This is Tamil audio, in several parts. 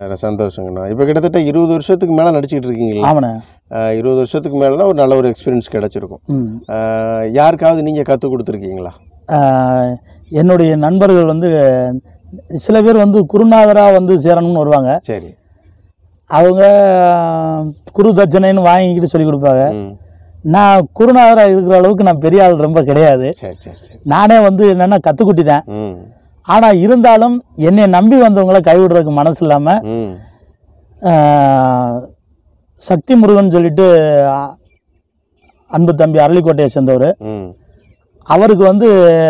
வேற சந்தோஷங்கண்ணா இப்போ கிட்டத்தட்ட இருபது வருஷத்துக்கு மேலே நடிச்சுக்கிட்டு இருக்கீங்களா ஆமாண்ணே அஹ், இருபது வருஷத்துக்கு மேலேனா ஒரு நல்ல ஒரு எக்ஸ்பீரியன்ஸ் கிடச்சிருக்கும் ம் அஹ், யாருக்காவது நீங்கள் கற்றுக் கொடுத்துருக்கீங்களா ஆஹ் என்னுடைய நண்பர்கள் வந்து சில பேர் வந்து குருநாதராக வந்து சேரணும்னு வருவாங்க சரி அவங்க குரு தட்சணைன்னு வாங்கிக்கிட்டு சொல்லி கொடுப்பாங்க ம் நான் குருநாதராக இருக்கிற அளவுக்கு நான் பெரிய ஆள் ரொம்ப கிடையாது சரி சரி சரி நானே வந்து என்னென்னா கற்றுக்குட்டி தான் ம் ஆனால் இருந்தாலும் என்னை நம்பி வந்தவங்கள கைவிடுறதுக்கு மனசு இல்லாமல் ம் சக்தி முருகன் சொல்லிட்டு ஆ, அன்பு தம்பி அரளிக்கோட்டையை சேர்ந்தவர் ம் அவருக்கு வந்து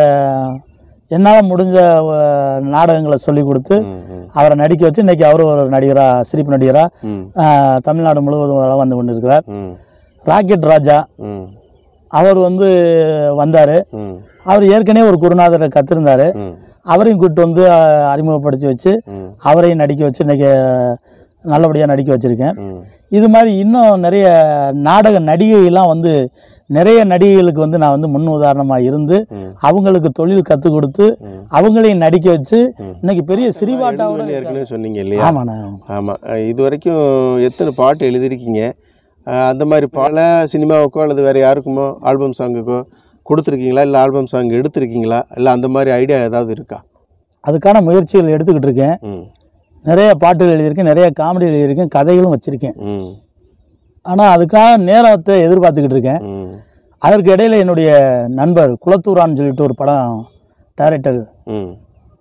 என்னால் முடிஞ்ச அஹ், நாடகங்களை சொல்லி கொடுத்து ம் ம் அவரை நடிக்க வச்சு இன்னைக்கு அவரும் ஒரு நடிகராக சிரிப்பு நடிகராக ம் தமிழ்நாடு முழுவதும் வலம் வந்து கொண்டிருக்கிறார் ம் ராக்கெட் ராஜா ம் அவர் வந்து வந்தார் ம் அவர் ஏற்கனவே ஒரு குருநாதரை கத்திருந்தாரு ம் அவரையும் கூப்பிட்டு வந்து அஹ், அறிமுகப்படுத்தி வச்சு ம் அவரையும் நடிக்க வச்சு இன்னைக்கு நல்லபடியாக நடிக்க வச்சுருக்கேன் ம் இது மாதிரி இன்னும் நிறைய நாடக நடிகைலாம் வந்து நிறைய நடிகைகளுக்கு வந்து நான் வந்து முன் உதாரணமாக இருந்து ம். அவங்களுக்கு தொழில் கற்றுக் கொடுத்து ம். அவங்களையும் நடிக்க வச்சு ம். இன்னைக்கு பெரிய சிறிபாட்டாவோட எழுதுவேன்னு ஏற்கனவே சொன்னீங்க இல்லையா ஆமாண்ணா ஆமாம் இது வரைக்கும் எத்தனை பாட்டு எழுதியிருக்கீங்க அஹ் அந்த மாதிரி பல சினிமாவுக்கோ அல்லது வேறு யாருக்குமோ ஆல்பம் சாங்குக்கோ கொடுத்துருக்கீங்களா இல்லை ஆல்பம் சாங் எடுத்திருக்கீங்களா இல்லை அந்த மாதிரி ஐடியா ஏதாவது இருக்கா அதுக்கான முயற்சிகள் எடுத்துக்கிட்டு இருக்கேன் ம் நிறைய பாட்டுகள் எழுதியிருக்கேன் நிறைய காமெடி எழுதியிருக்கேன் கதைகளும் வச்சுருக்கேன் ம் ஆனால் அதுக்கான நேரத்தை எதிர்பார்த்துக்கிட்டு இருக்கேன் ம் அதற்கு இடையில என்னுடைய நண்பர் குலத்தூரான்னு சொல்லிட்டு ஒரு படம் டைரக்டர் ம்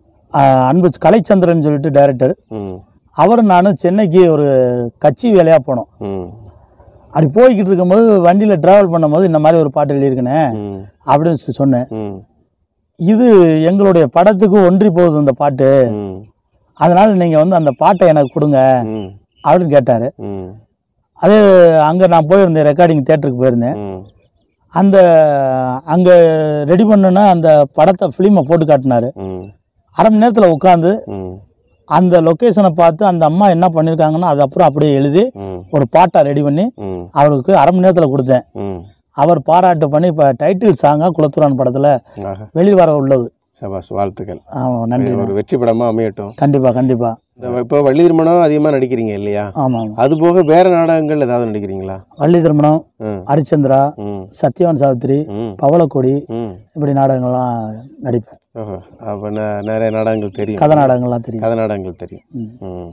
அன்பு கலைச்சந்திரன் சொல்லிட்டு டைரக்டர் ம் அவரும் நானும் சென்னைக்கு ஒரு கட்சி வேலையாக போனோம் ம் அப்படி போய்கிட்டு இருக்கும்போது வண்டியில் ட்ராவல் பண்ணும்போது இந்த மாதிரி ஒரு பாட்டு எழுதியிருக்கேனே ம் அப்படின்னு சொ- சொன்னேன் ம் இது எங்களுடைய படத்துக்கு ஒன்றி போகுது இந்த பாட்டு ம் அதனால் நீங்கள் வந்து அந்த பாட்டை எனக்கு கொடுங்க ம் அப்படின்னு கேட்டார் ம் அது அங்கே நான் போயிருந்தேன் ரெக்கார்டிங் தேட்டருக்கு போயிருந்தேன் ம் அந்த அங்கே ரெடி பண்ணுன்னா அந்த படத்தை ஃபிலிமை போட்டு காட்டினார் ம் அரை மணி நேரத்தில் உட்காந்து ம் அந்த லொக்கேஷனை பார்த்து அந்த அம்மா என்ன பண்ணியிருக்காங்கன்னா அது அப்புறம் அப்படியே எழுதி ம் ஒரு பாட்டை ரெடி பண்ணி ம் அவருக்கு அரை மணி நேரத்தில் கொடுத்தேன் ம் அவர் பாராட்டு பண்ணி இப்போ டைட்டில் சாங்காக குலத்துரான் படத்தில் ஆஹா வெளிவர உள்ளது சபாஸ் வாழ்த்துக்கள் ஆமாம் நன்றி ஒரு வெற்றி படமாக அமையட்டும் கண்டிப்பாக கண்டிப்பாக இந்த இப்போ வள்ளி திருமணம் அதிகமாக நடிக்கிறீங்க இல்லையா ஆமாம் அது போக வேற நாடகங்கள் ஏதாவது நடிக்கிறீங்களா வள்ளி திருமணம் ம் ஹரிச்சந்திரா ம் சத்யவான் சாவித்திரி ம் பவளக்கொடி ம் இப்படி நாடகங்கள்லாம் நடிப்பேன் ஓஹோ அப்போ நிறைய நாடகங்கள் தெரியும் கதை நாடகங்கள்லாம் தெரியும் கதை நாடகங்கள் தெரியும் ம். ம்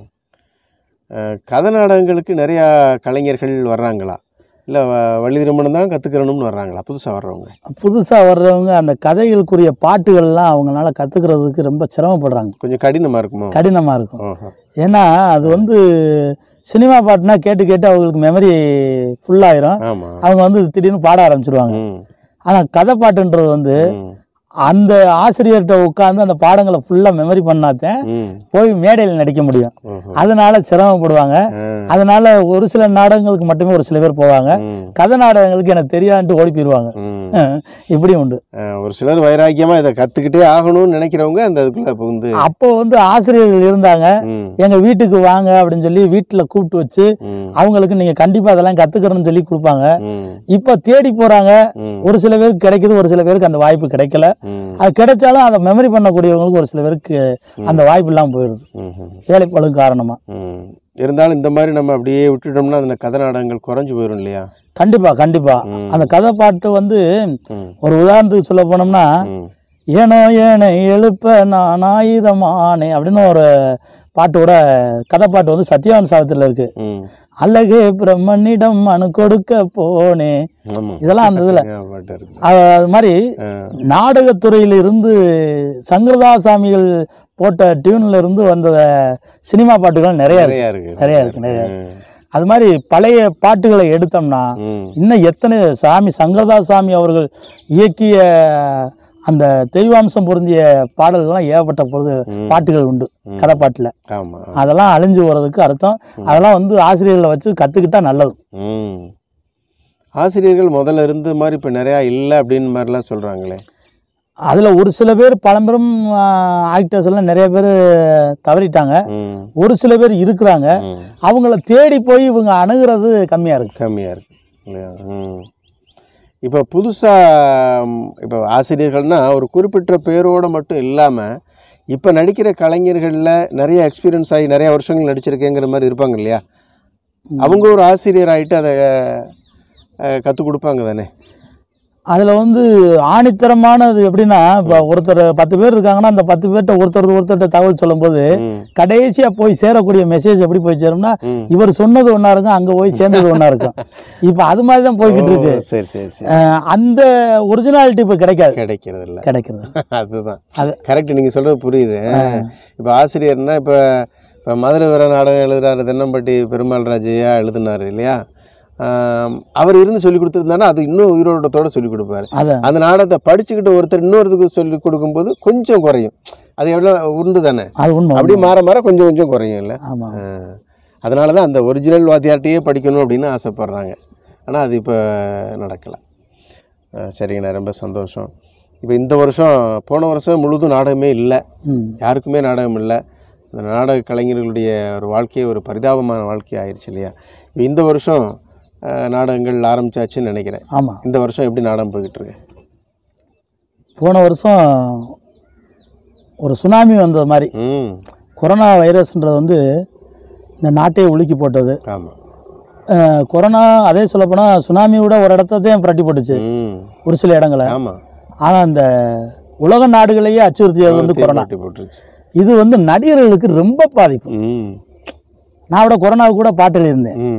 அஹ், கதை நாடகங்களுக்கு நிறையா கலைஞர்கள் வர்றாங்களா இல்லை வள்ளி திருமணம் தான் கற்றுக்கிறணும்னு வர்றாங்களா புதுசாக வர்றவங்க புதுசாக வர்றவங்க அந்த கதைகளுக்குரிய பாட்டுகள்லாம் அவங்களால கற்றுக்கிறதுக்கு ரொம்ப சிரமப்படுறாங்க கொஞ்சம் கடினமாக இருக்குமோ கடினமாக இருக்கும் ஓஹோ ஏன்னா அது வந்து சினிமா பாட்டுனா கேட்டு கேட்டு அவங்களுக்கு மெமரி ஃபுல்லாயிரும் ஆமாம் அவங்க வந்து திடீர்னு பாட ஆரம்பிச்சிருவாங்க ம் ஆனால் கதை பாட்டுன்றது வந்து ம் அந்த ஆசிரியர்கிட்ட உட்காந்து அந்த பாடங்களை ஃபுல்லாக மெமரி பண்ணாதான் ம் போய் மேடையில் நடிக்க முடியும் ஓஹோ அதனால சிரமப்படுவாங்க ஆ, அதனால ஒரு சில நாடகங்களுக்கு மட்டுமே ஒரு சில பேர் போவாங்க ம் கதை நாடகங்களுக்கு எனக்கு தெரியாதுன்ட்டு ஓடி போயிடுவாங்க ம் இப்படி உண்டு அஹ், ஒரு சிலர் வைராக்கியமாக இதை கற்றுக்கிட்டே ஆகணும்னு நினைக்கிறவங்க அந்த அதுக்குள்ளே புகுந்து அப்போ வந்து ஆசிரியர்கள் இருந்தாங்க ம் எங்கள் வீட்டுக்கு வாங்க அப்படின்னு சொல்லி வீட்டில் கூப்பிட்டு வச்சு ம் அவங்களுக்கு நீங்கள் கண்டிப்பாக அதெல்லாம் கற்றுக்கணும்னு சொல்லி கொடுப்பாங்க ம் இப்போ தேடி போகிறாங்க ம் ஒரு சில பேருக்கு கிடைக்குது ஒரு சில பேருக்கு அந்த வாய்ப்பு கிடைக்கல ம் அது கிடைச்சாலும் அதை மெமரி பண்ணக்கூடியவங்களுக்கு ஒரு சில பேருக்கு அந்த வாய்ப்பு இல்லாமல் போயிடுது ம் ம் வேலைப்பழு காரணமாக ம் இருந்தாலும் இந்த மாதிரி நம்ம அப்படியே விட்டுட்டோம்னா அந்த கதை நாடகங்கள் குறைஞ்சு போயிடும் இல்லையா கண்டிப்பாக கண்டிப்பாக ம். அந்த கதை பாட்டு வந்து ம் ஒரு உதாரணத்துக்கு சொல்ல போனோம்னா ம் ஏனோ ஏனை எழுப்ப நான் ஆயுதமானே அப்படின்னு ஒரு பாட்டோட கதை பாட்டு வந்து சத்யவான் சாவித்திரியில் இருக்கு ம் அழகு பிரம்மனிடம் மனு கொடுக்க போனே ஆமாம் இதெல்லாம் அந்த இதில் பாட்டு இருக்கு அது மாதிரி ஆ, நாடகத்துறையில இருந்து சங்கரதாசாமிகள் போட்ட டியூன்ல இருந்து வந்த சினிமா பாட்டுகள் நிறைய இருக்கு நிறையா இருக்கு நிறைய இருக்கு, நிறைய ம், அது மாதிரி பழைய பாட்டுகளை எடுத்தோம்னா ம் இன்னும் எத்தனை சாமி சங்கரதாசாமி அவர்கள் இயக்கிய அந்த தெய்வாம்சம் பொருந்திய பாடல்கள்லாம் ஏகப்பட்ட பொழுது ம். பாட்டுகள் உண்டு ம். கதை பாட்டில் ஆமாம் அதெல்லாம் அழிஞ்சு போகிறதுக்கு அர்த்தம் அதெல்லாம் வந்து ஆசிரியர்களை வச்சு கற்றுக்கிட்டா நல்லது ம் ஆசிரியர்கள் முதல்ல இருந்த மாதிரி இப்போ நிறையா இல்லை அப்படின்னு மாதிரிலாம் சொல்கிறாங்களே அதில் ஒரு சில பேர் பழம்பெரும் ஆக்டர்ஸ் எல்லாம் நிறைய பேர் தவறிட்டாங்க ம் ஒரு சில பேர் இருக்கிறாங்க ம் அவங்கள தேடி போய் இவங்க அணுகிறது கம்மியாக இருக்கு கம்மியாக இருக்கு இல்லையா ம் இப்போ புதுசாக இப்போ ஆசிரியர்கள்னா ஒரு குறிப்பிட்ட பேரோடு மட்டும் இல்லாமல் இப்போ நடிக்கிற கலைஞர்களில் நிறைய எக்ஸ்பீரியன்ஸ் ஆகி நிறைய வருஷங்கள் நடிச்சிருக்கேங்கிற மாதிரி இருப்பாங்க இல்லையா அவங்க ஒரு ஆசிரியர் ஆகிட்டு அதை கற்றுக் கொடுப்பாங்க தானே அதில் வந்து ஆணித்தரமானது எப்படின்னா இப்போ ஒருத்தர் பத்து பேர் இருக்காங்கன்னா அந்த பத்து பேர்கிட்ட ஒருத்தர் ஒருத்தர்கிட்ட தகவல் சொல்லும்போது ம், கடைசியாக போய் சேரக்கூடிய மெசேஜ் எப்படி போய் சேரும்னா ம். இவர் சொன்னது ஒன்றா இருக்கும் அங்கே போய் சேர்ந்தது ஒன்றா இருக்கும் இப்போ அது மாதிரி தான் போய்கிட்டு இருக்கு ஓ, சரி சரி சரி அஹ் அந்த ஒரிஜினாலிட்டி இப்போ கிடைக்காது கிடைக்கிறது இல்லை கிடைக்கிறது அதுதான் அது- கரெக்ட் நீங்கள் சொல்கிறது புரியுது இப்போ ஆசிரியர்னா இப்போ இப்போ மதுரை வீர நாடகம் எழுதுறாரு தென்னம்பட்டி பெருமாள் ராஜையா எழுதுனாரு இல்லையா ஆம், அவர் இருந்து சொல்லி கொடுத்துருந்தாருன்னா அது இன்னும் உயிரோட்டத்தோட சொல்லி கொடுப்பாரு அதான் அந்த நாடகத்தை படிச்சுக்கிட்டு ஒருத்தர் இன்னொருத்துக்கு சொல்லி கொடுக்கும்போது கொஞ்சம் குறையும் அது எவ்வளோ உண்டு தானே அது உண்மை அப்படியே மாற மாற கொஞ்சம் கொஞ்சம் குறையும் இல்லை ஆமாம் அதனால தான் அந்த ஒரிஜினல் வாத்தியார்ட்டையே படிக்கணும் அப்படின்னு ஆசைப்பட்றாங்க ஆனால் அது இப்போ நடக்கலை சரிங்கண்ணா ரொம்ப சந்தோஷம் இப்போ இந்த வருஷம் போன வருஷம் முழுதும் நாடகமே இல்லை ம் யாருக்குமே நாடகம் இல்லை இந்த நாடக கலைஞர்களுடைய ஒரு வாழ்க்கையே ஒரு பரிதாபமான வாழ்க்கை ஆயிடுச்சு இல்லையா இப்ப இந்த வருஷம் அஹ், நாடகங்கள் ஆரம்பிச்சாச்சுன்னு நினைக்கிறேன் ஆமாம் இந்த வருஷம் எப்படி நாடகம் போய்கிட்டு இருக்கு போன வருஷம் ஒரு சுனாமி வந்தது மாதிரி ம் கொரோனா வைரஸ்ன்றது வந்து இந்த நாட்டையே உலுக்கி போட்டது ஆமாம் அஹ் கொரோனா அதே சொல்லப்போனால் சுனாமி விட ஒரு இடத்தையும் புரட்டி போட்டுச்சு ம் ஒரு சில இடங்களை ஆமாம் ஆனால் அந்த உலக நாடுகளையே அச்சுறுத்தியது வந்து கொரோனா போட்டி போட்டுருச்சு இது வந்து நடிகர்களுக்கு ரொம்ப பாதிப்பு ம் நான் விட கொரோனாவுக்கு கூட பாட்டு எழுதியிருந்தேன் ம்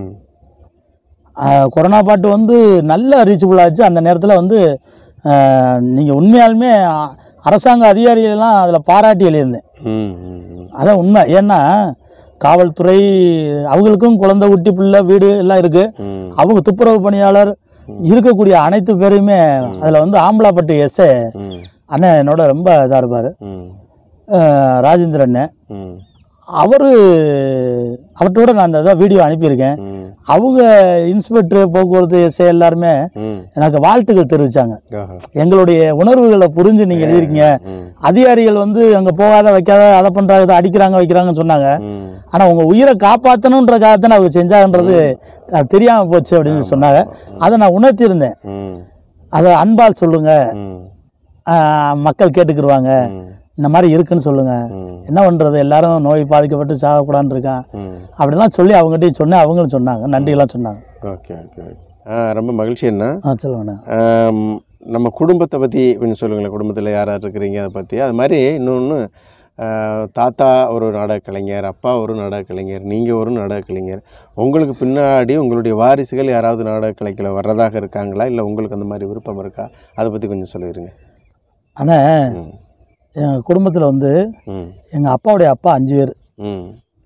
அஹ் கொரோனா பாட்டு வந்து நல்ல ரீச்சபிள் ஆச்சு அந்த நேரத்தில் வந்து நீங்கள் உண்மையாலுமே அ- அரசாங்க அதிகாரிகளெல்லாம் அதில் பாராட்டி எழுதியிருந்தேன் ம் ம் ம் அதான் உண்மை ஏன்னா காவல்துறை அவங்களுக்கும் குழந்தை குட்டி பிள்ளை வீடு எல்லாம் இருக்குது ம் அவங்க துப்புரவு பணியாளர் இருக்கக்கூடிய அனைத்து பேரையுமே அதில் வந்து ஆம்பலாப்பட்டு எஸ்ஏ ம் அண்ணன் என்னோட ரொம்ப இதாக இருப்பார் ம் ராஜேந்திர அண்ணன் ம் அவர் அவர்கிட்ட நான் அந்த இதாக வீடியோ அனுப்பியிருக்கேன் ம் அவங்க இன்ஸ்பெக்டர் போக்குவரத்து எஸ்ஏ எல்லாருமே ம் எனக்கு வாழ்த்துக்கள் தெரிவித்தாங்க ஆஹா. எங்களுடைய உணர்வுகளை புரிஞ்சு நீங்கள் எழுதியிருக்கீங்க ம் அதிகாரிகள் வந்து அங்கே போகாத வைக்காத அதை பண்ணுறாங்க இதை அடிக்கிறாங்க வைக்கிறாங்கன்னு சொன்னாங்க ம் ஆனால் உங்கள் உயிரை காப்பாற்றணுன்றக்காகத்தானே அவங்க செஞ்சாங்கன்றது அது தெரியாமல் போச்சு அப்படின்னு சொன்னாங்க அதை நான் உணர்த்தியிருந்தேன் ம் அதை அன்பால் சொல்லுங்கள் ம் மக்கள் கேட்டுக்கிருவாங்க ம் இந்த மாதிரி இருக்குன்னு சொல்லுங்கள் ம் என்ன பண்ணுறது எல்லாரும் நோய் பாதிக்கப்பட்டு சாகக்கூடாதுன்னு இருக்கான் ம் அப்படிலாம் சொல்லி அவங்ககிட்டயும் சொன்னேன் அவங்களும் சொன்னாங்க நன்றியெல்லாம் சொன்னாங்க ஓகே ஓகே ஓகே ஆ ரொம்ப மகிழ்ச்சி என்ன ஆ சொல்லுங்கண்ணா ஆம், நம்ம குடும்பத்தை பற்றி கொஞ்சம் சொல்லுங்களேன் குடும்பத்தில் யார் யார் இருக்கிறீங்க அதை பற்றி அது மாதிரி இன்னொன்று தாத்தா ஒரு நாடக கலைஞர் அப்பா ஒரு நாடக கலைஞர் நீங்கள் ஒரு நாடக கலைஞர் உங்களுக்கு பின்னாடி உங்களுடைய வாரிசுகள் யாராவது நாடக கலைக்கில் வர்றதாக இருக்காங்களா இல்லை உங்களுக்கு அந்த மாதிரி விருப்பம் இருக்கா அதை பற்றி கொஞ்சம் சொல்லிடுங்க ஆனால் ம் எங்கள் குடும்பத்தில் வந்து ம் எங்கள் அப்பாவுடைய அப்பா அஞ்சு பேர் ம்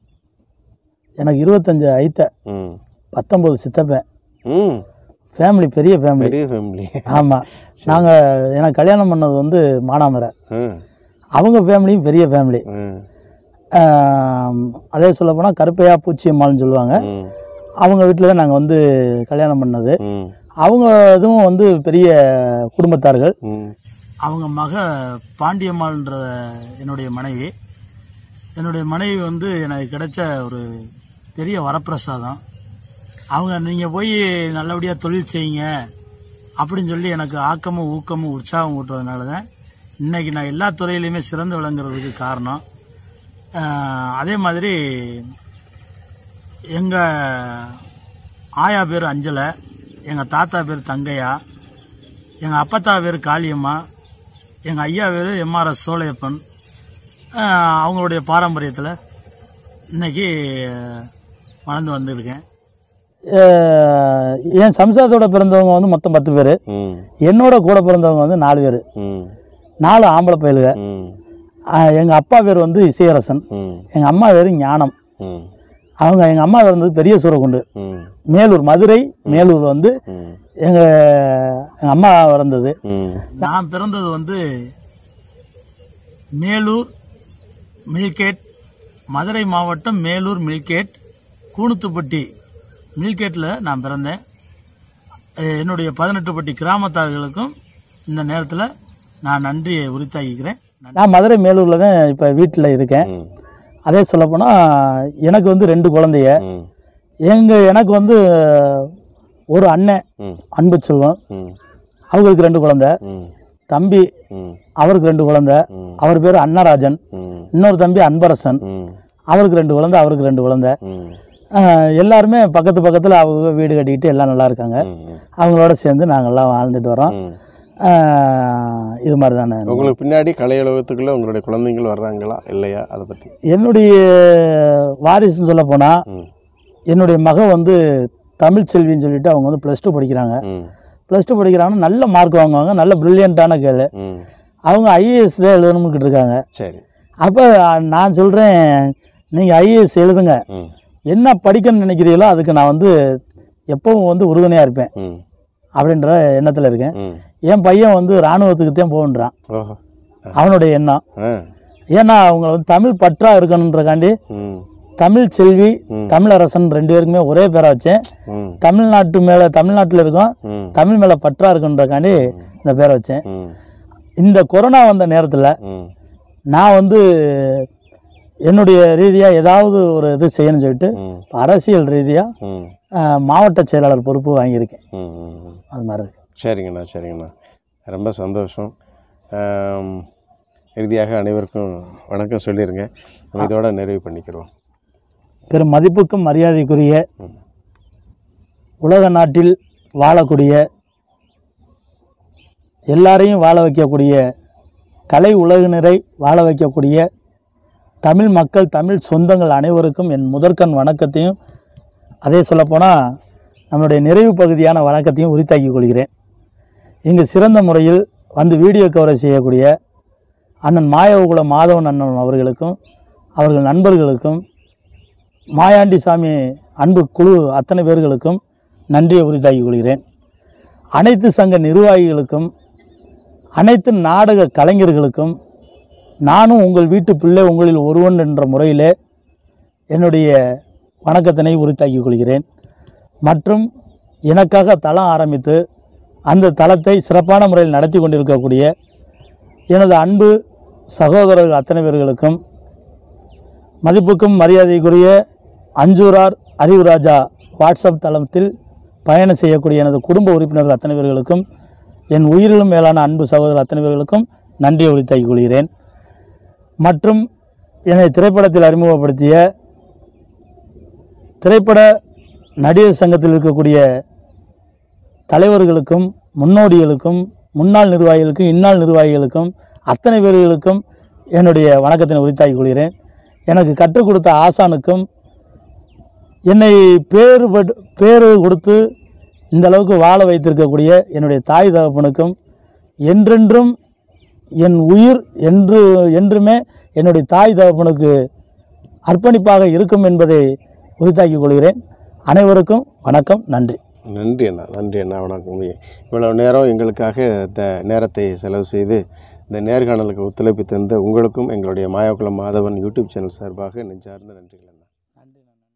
எனக்கு இருபத்தஞ்சு ஐத்த ம் பத்தொம்பது சித்தப்பேன் ம் ஃபேமிலி பெரிய ஃபேமிலி பெரிய ஃபேமிலி ஆமாம் நாங்கள் எனக்கு கல்யாணம் பண்ணது வந்து மானாமரை ம் அவங்க ஃபேமிலியும் பெரிய ஃபேமிலி ம் அதே சொல்ல போனால் கருப்பையா பூச்சியம்மாள்னு சொல்லுவாங்க ம் அவங்க வீட்டில் தான் நாங்கள் வந்து கல்யாணம் பண்ணது ம் அவங்க இதுவும் வந்து பெரிய குடும்பத்தார்கள் ம் அவங்க மக பாண்டியம்மாள்ன்ற என்னுடைய மனைவி என்னுடைய மனைவி வந்து எனக்கு கிடைச்ச ஒரு பெரிய வரப்பிரசாதம் அவங்க நீங்கள் போய் நல்லபடியாக தொழில் செய்யுங்க அப்படின்னு சொல்லி எனக்கு ஆக்கமும் ஊக்கமும் உற்சாகம் ஊட்டுறதுனால தான் இன்னைக்கு நான் எல்லா துறையிலையுமே சிறந்து விளங்குறதுக்கு காரணம் ஆஹ் அதே மாதிரி எங்கள் ஆயா பேர் அஞ்சலை எங்கள் தாத்தா பேர் தங்கையா எங்கள் அப்பத்தா பேர் காளியம்மா எங்கள் ஐயா பேர் எம்ஆர்எஸ் சோழையப்பன் ஆஹ் அவங்களுடைய பாரம்பரியத்தில் இன்னைக்கு வளர்ந்து வந்திருக்கேன் என் சம்சாரத்தோட பிறந்தவங்க வந்து மொத்தம் பத்து பேர் ம் என்னோட கூட பிறந்தவங்க வந்து நாலு பேர் ம் நாலு ஆம்பளை பயலுக ம் எங்கள் அப்பா பேர் வந்து இசையரசன் ம் எங்கள் அம்மா பேர் ஞானம் ம் அவங்க எங்கள் அம்மா பிறந்தது பெரிய சூரக்குண்டு ம் மேலூர் மதுரை மேலூர் வந்து ம் எங்கள் எங்கள் அம்மா பிறந்தது ம் நான் பிறந்தது வந்து மேலூர் மில்கேட் மதுரை மாவட்டம் மேலூர் மில்கேட் கூணுத்துப்பட்டி மில்கேட்டில் நான் பிறந்தேன் அஹ் என்னுடைய பதினெட்டு பட்டி கிராமத்தார்களுக்கும் இந்த நேரத்தில் நான் நன்றியை உரித்தாக்கிக்கிறேன் நான் மதுரை மேலூரில் தான் இப்போ வீட்டில் இருக்கேன் ம் அதே சொல்லப்போனால் எனக்கு வந்து ரெண்டு குழந்தைய ம் எங்கள் எனக்கு வந்து ஒரு அண்ணன் ம் அன்பு செல்வம் ம் அவங்களுக்கு ரெண்டு குழந்தை ம் தம்பி ம் அவருக்கு ரெண்டு குழந்தை ம் அவர் பேர் அன்னராஜன் ம் இன்னொரு தம்பி அன்பரசன் ம் அவருக்கு ரெண்டு குழந்தை அவருக்கு ரெண்டு குழந்தை ம் ஆஹ் எல்லாருமே பக்கத்து பக்கத்தில் அவங்க வீடு கட்டிக்கிட்டு எல்லாம் நல்லா இருக்காங்க ம், ம், அவங்களோட சேர்ந்து நாங்கள்லாம் வாழ்ந்துட்டு வரோம் ம். ஆஹ் இது மாதிரி தானே உங்களுக்கு பின்னாடி கலையுலகத்துக்குள்ள உங்களுடைய குழந்தைகள் வர்றாங்களா இல்லையா அதை பற்றி என்னுடைய வாரிசுன்னு சொல்ல போனால் ம் என்னுடைய மக வந்து தமிழ் செல்வின்னு சொல்லிட்டு அவங்க வந்து ப்ளஸ் டூ படிக்கிறாங்க ம் ப்ளஸ் டூ படிக்கிறாங்கன்னா நல்ல மார்க் வாங்குவாங்க நல்ல ப்ரில்லியண்ட்டான கேளு ம் அவங்க ஐஏஎஸ் தான் எழுதணும்னு இருக்காங்க சரி அப்போ நான் சொல்கிறேன் நீங்கள் ஐஏஎஸ் எழுதுங்க ம் என்ன படிக்கணும்னு நினைக்கிறீங்களோ அதுக்கு நான் வந்து எப்பவும் வந்து உறுதுணையாக இருப்பேன் ம் அப்படின்ற எண்ணத்தில் இருக்கேன் ம் என் பையன் வந்து இராணுவத்துக்கு தான் போகன்றான் ஓஹோ அவனுடைய எண்ணம் ஆ ஏன்னா அவங்க வந்து தமிழ் பற்றா இருக்கணுன்றக்காண்டி ம் தமிழ் செல்வி ம். தமிழரசன் ரெண்டு பேருக்குமே ஒரே பேரை வச்சேன் ம் தமிழ்நாட்டு மேலே தமிழ்நாட்டில் இருக்கோம் ம் தமிழ் மேலே பற்றா இருக்குன்றக்காண்டி இந்த பேரை வச்சேன் ம் இந்த கொரோனா வந்த நேரத்தில் ம் நான் வந்து என்னுடைய ரீதியாக ஏதாவது ஒரு இது செய்யணும்னு சொல்லிட்டு ம் அரசியல் ரீதியாக ம் மாவட்ட செயலாளர் பொறுப்பு வாங்கியிருக்கேன் ம் ம் அது மாதிரி இருக்கு சரிங்கண்ணா சரிங்கண்ணா ரொம்ப சந்தோஷம் ஆம், இறுதியாக அனைவருக்கும் வணக்கம் சொல்லிடுங்க நம்ம இதோட நிறைவு பண்ணிக்கிறோம் பெரும் மதிப்புக்கும் மரியாதைக்குரிய ம். உலக நாட்டில் வாழக்கூடிய எல்லாரையும் வாழ வைக்கக்கூடிய கலை உலகினரை வாழ வைக்கக்கூடிய தமிழ் மக்கள் தமிழ் சொந்தங்கள் அனைவருக்கும் என் முதற்கண் வணக்கத்தையும் அதே சொல்லப்போனால் நம்மளுடைய நிறைவு பகுதியான வணக்கத்தையும் உரித்தாக்கிக் கொள்கிறேன் இங்கு சிறந்த முறையில் வந்து வீடியோ கவரேஜ் செய்யக்கூடிய அண்ணன் மாயவகுல மாதவன் அண்ணன் அவர்களுக்கும் அவர்கள் நண்பர்களுக்கும் மாயாண்டி சாமி அன்பு குழு அத்தனை பேர்களுக்கும் நன்றியை உரித்தாக்கிக் கொள்கிறேன் அனைத்து சங்க நிர்வாகிகளுக்கும் அனைத்து நாடக கலைஞர்களுக்கும் நானும் உங்கள் வீட்டு பிள்ளை உங்களில் ஒருவன் என்ற முறையிலே என்னுடைய வணக்கத்தினை உரித்தாக்கிக் கொள்கிறேன் மற்றும் எனக்காக தளம் ஆரம்பித்து அந்த தளத்தை சிறப்பான முறையில் நடத்தி கொண்டிருக்கக்கூடிய எனது அன்பு சகோதரர்கள் அத்தனை பேர்களுக்கும் மதிப்புக்கும் மரியாதைக்குரிய அஞ்சூரார் அறிவுராஜா வாட்ஸ்அப் தளத்தில் பயணம் செய்யக்கூடிய எனது குடும்ப உறுப்பினர்கள் அத்தனை பேர்களுக்கும் என் உயிரிலும் மேலான அன்பு சகோதரர் அத்தனை பேர்களுக்கும் நன்றியை உரித்தாக்கிக் கொள்கிறேன் மற்றும் என்னை திரைப்படத்தில் அறிமுகப்படுத்திய திரைப்பட நடிகர் சங்கத்தில் இருக்கக்கூடிய தலைவர்களுக்கும் முன்னோடிகளுக்கும் முன்னாள் நிர்வாகிகளுக்கும் இந்நாள் நிர்வாகிகளுக்கும் அத்தனை பேர்களுக்கும் என்னுடைய வணக்கத்தினை உரித்தாக்கிக் கொள்கிறேன் எனக்கு கற்றுக் கொடுத்த ஆசானுக்கும் என்னை பேரு பட் பேரு கொடுத்து இந்த அளவுக்கு வாழ வைத்திருக்கக்கூடிய என்னுடைய தாய் தகப்பனுக்கும் என்றென்றும் என் உயிர் என்று என்றுமே என்னுடைய தாய் தகப்பனுக்கு அர்ப்பணிப்பாக இருக்கும் என்பதை உரித்தாக்கிக் கொள்கிறேன் அனைவருக்கும் வணக்கம் நன்றி நன்றி அண்ணா நன்றி அண்ணா வணக்கம் இவ்வளவு நேரம் எங்களுக்காக இந்த நேரத்தை செலவு செய்து இந்த நேர்காணலுக்கு ஒத்துழைப்பு தந்த உங்களுக்கும் எங்களுடைய மாயாக்குளம் மாதவன் யூடியூப் சேனல் சார்பாக நெஞ்சார்ந்த நன்றிகள் அண்ணா நன்றி